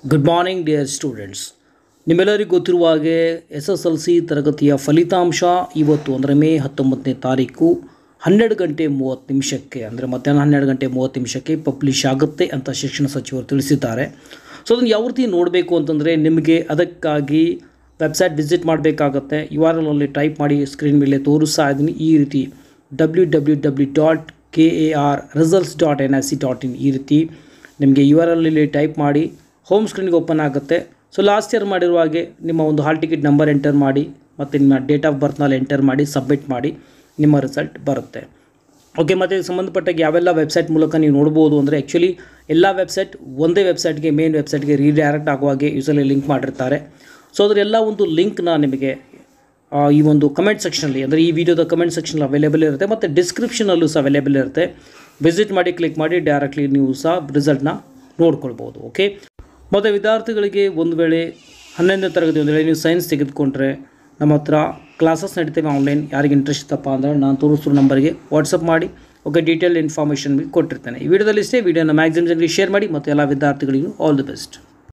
good morning dear students ನಿಮ್ಮೆಲ್ಲರಿಗೂ ಗೊತ್ತಿರುವ ಹಾಗೆ ಎಸ್ ಎಸ್ ಎಲ್ ಸಿ ತರಗತಿಯ ಫಲಿತಾಂಶ ಇವತ್ತು ಅಂದರೆ ಮೇ ಹತ್ತೊಂಬತ್ತನೇ ತಾರೀಕು ಹನ್ನೆರಡು ಗಂಟೆ ಮೂವತ್ತು ನಿಮಿಷಕ್ಕೆ ಅಂದರೆ ಮಧ್ಯಾಹ್ನ ಹನ್ನೆರಡು ಗಂಟೆ ಮೂವತ್ತು ನಿಮಿಷಕ್ಕೆ ಪಬ್ಲಿಷ್ ಆಗುತ್ತೆ ಅಂತ ಶಿಕ್ಷಣ ಸಚಿವರು ತಿಳಿಸಿದ್ದಾರೆ ಸೊ ಅದನ್ನು ಯಾವ ರೀತಿ ನೋಡಬೇಕು ಅಂತಂದರೆ ನಿಮಗೆ ಅದಕ್ಕಾಗಿ ವೆಬ್ಸೈಟ್ ವಿಸಿಟ್ ಮಾಡಬೇಕಾಗತ್ತೆ ಯು ಆರ್ ಎಲ್ ಅಲ್ಲಿ ಟೈಪ್ ಮಾಡಿ ಸ್ಕ್ರೀನ್ ಮೇಲೆ ತೋರಿಸ್ತಾ ಇದ್ದೀನಿ ಈ ರೀತಿ W W W dot K A R results dot N I C dot in ಈ ರೀತಿ ನಿಮಗೆ ಯು ಆರ್ ಎಲ್ ಅಲ್ಲಿ ಟೈಪ್ ಮಾಡಿ ಹೋಮ್ ಸ್ಕ್ರೀನ್ಗೆ ಓಪನ್ ಆಗುತ್ತೆ ಸೊ ಲಾಸ್ಟ್ ಇಯರ್ ಮಾಡಿರುವ ಹಾಗೆ ನಿಮ್ಮ ಒಂದು ಹಾಲ್ ಟಿಕೆಟ್ ನಂಬರ್ ಎಂಟರ್ ಮಾಡಿ ಮತ್ತು ನಿಮ್ಮ ಡೇಟ್ ಆಫ್ ಬರ್ತ್ನಲ್ಲಿ ಎಂಟರ್ ಮಾಡಿ ಸಬ್ಮಿಟ್ ಮಾಡಿ ನಿಮ್ಮ ರಿಸಲ್ಟ್ ಬರುತ್ತೆ ಓಕೆ ಮತ್ತು ಇದಕ್ಕೆ ಸಂಬಂಧಪಟ್ಟಾಗ ಯಾವೆಲ್ಲ ವೆಬ್ಸೈಟ್ ಮೂಲಕ ನೀವು ನೋಡ್ಬೋದು ಅಂದರೆ ಆ್ಯಕ್ಚುಲಿ ಎಲ್ಲ ವೆಬ್ಸೈಟ್ ಒಂದೇ ವೆಬ್ಸೈಟ್ಗೆ ಮೇನ್ ವೆಬ್ಸೈಟ್ಗೆ ರೀಡೈರೆಕ್ಟ್ ಆಗುವ ಹಾಗೆ ಯೂಸಲಿ ಲಿಂಕ್ ಮಾಡಿರ್ತಾರೆ ಸೊ ಅದರ ಎಲ್ಲ ಒಂದು ಲಿಂಕ್ನ ನಿಮಗೆ ಆ, ಈ ಒಂದು ಕಮೆಂಟ್ ಸೆಕ್ಷನಲ್ಲಿ ಅಂದರೆ ಈ ವಿಡಿಯೋದ ಕಮೆಂಟ್ ಸೆಕ್ಷನ್ ಅವೈಲೇಬಲ್ ಇರುತ್ತೆ ಮತ್ತು ಡಿಸ್ಕ್ರಿಪ್ಷನಲ್ಲೂ ಸಹ ಅವೈಲೇಬಲ್ ಇರುತ್ತೆ ವಿಸಿಟ್ ಮಾಡಿ ಕ್ಲಿಕ್ ಮಾಡಿ ಡೈರೆಕ್ಟ್ಲಿ ನೀವು ಸಹ ರಿಸಲ್ಟ್ನ ನೋಡ್ಕೊಳ್ಬೋದು ಓಕೆ ಮತ್ತು ವಿದ್ಯಾರ್ಥಿಗಳಿಗೆ ಒಂದು ವೇಳೆ ಹನ್ನೊಂದನೇ ತರಗತಿ ಒಂದು ವೇಳೆ ನೀವು ಸೈನ್ಸ್ ತೆಗೆದುಕೊಂಡ್ರೆ ನಮ್ಮ ಹತ್ರ ಕ್ಲಾಸಸ್ ನಡೀತೇವೆ ಆನ್ಲೈನ್ ಯಾರಿಗೆ ಇಂಟ್ರೆಸ್ಟ್ ಇತ್ತಪ್ಪ ಅಂದರೆ ನಾನು ತೋರಿಸಿರೋ ನಂಬರ್ಗೆ ವಾಟ್ಸಪ್ ಮಾಡಿ ಓಕೆ ಡೀಟೇಲ್ ಇನ್ಫಾರ್ಮೇಷನ್ ಕೊಟ್ಟಿರ್ತೇನೆ ಈ ವಿಡಿಯೋದಲ್ಲಿ ಇಷ್ಟೇ ವಿಡಿಯೋನ ಮ್ಯಾಕ್ಸಿಮಮ್ ಜನರಿಗೆ ಶೇರ್ ಮಾಡಿ ಮತ್ತು ಎಲ್ಲ ವಿದ್ಯಾರ್ಥಿಗಳಿಗೂ ಆಲ್ ದಿ ಬೆಸ್ಟ್